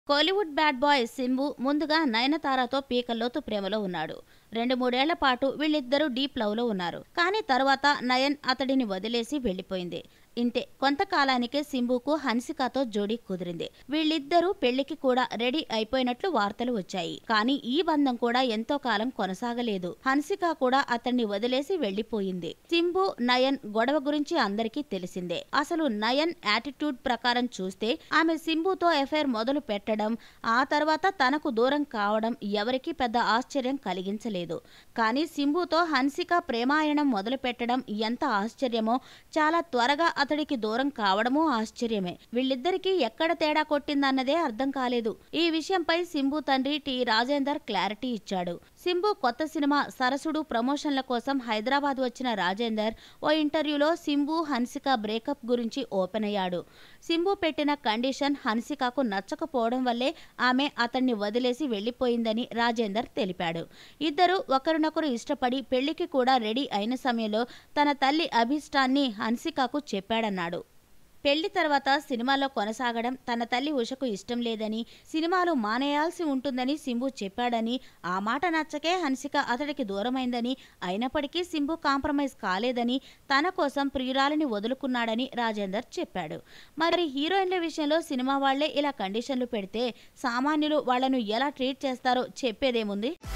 Kollywood bad boy Simbu ముందుగా నయనతారతో పీకల్లోతు ప్రేమలో ఉన్నాడు రెండు మూడేళ్ల పాటు వీళ్ళిద్దరూ డీప్ లవ్ లో ఉన్నారు కానీ తర్వాత నయన్ అతడిని వదిలేసి వెళ్లిపోయింది ఇంతే కొంతకాలానికే సింబుకు హన్సికాతో జోడీ కుదిరింది వీళ్ళిద్దరూ పెళ్లికి కూడా రెడీ అయిపోయినట్లు వార్తలు వచ్చాయి కానీ ఈ బంధం కూడా ఎంతో కాలం కొనసాగలేదు హన్సిక కూడా అతన్ని వదిలేసి వెళ్లిపోయింది సింబు నయన్ గొడవ గురించి అందరికీ తెలిసిందే అసలు నయన్ యాటిట్యూడ్ ప్రకారం చూస్తే ఆమె సింబుతో ఎఫైర్ మొదలు పెట్టడం ఆ తర్వాత తనకు దూరం కావడం ఎవరికీ పెద్ద ఆశ్చర్యం కలిగించలేదు కానీ సింబుతో హన్సిక ప్రేమాయణం మొదలు పెట్టడం ఎంత ఆశ్చర్యమో చాలా త్వరగా అతడికి దూరం కావడమూ ఆశ్చర్యమే వీళ్ళిద్దరికీ ఎక్కడ తేడా కొట్టిందన్నదే అర్థం కాలేదు ఈ విషయంపై సింబు తండ్రి టి రాజేందర్ క్లారిటీ ఇచ్చాడు సింబు కొత్త సినిమా సరసుడు ప్రమోషన్ల కోసం హైదరాబాద్ వచ్చిన రాజేందర్ ఓ ఇంటర్వ్యూలో సింబు హన్సిక బ్రేకప్ గురించి ఓపెన్ అయ్యాడు సింబు పెట్టిన కండిషన్ హన్సికకు నచ్చకపోవడం వల్లే ఆమె అతన్ని వదిలేసి వెళ్లిపోయిందని రాజేందర్ తెలిపాడు ఇద్దరు ఒకరినొకరు ఇష్టపడి పెళ్లికి కూడా రెడీ అయిన సమయంలో తన తల్లి అభిష్టాన్ని హన్సికకు చెప్పాడన్నాడు పెళ్లి తర్వాత సినిమాలో కొనసాగడం తన తల్లి ఉషకు ఇష్టం లేదని సినిమాలు మానేయాల్సి ఉంటుందని సింబు చెప్పాడని ఆ మాట నచ్చకే హన్సిక అతడికి దూరమైందని అయినప్పటికీ సింబు కాంప్రమైజ్ కాలేదని తన కోసం ప్రియురాలిని వదులుకున్నాడని రాజేందర్ చెప్పాడు మరి హీరోయిన్ల విషయంలో సినిమా వాళ్లే ఇలా కండిషన్లు పెడితే సామాన్యులు వాళ్లను ఎలా ట్రీట్ చేస్తారో చెప్పేదేముంది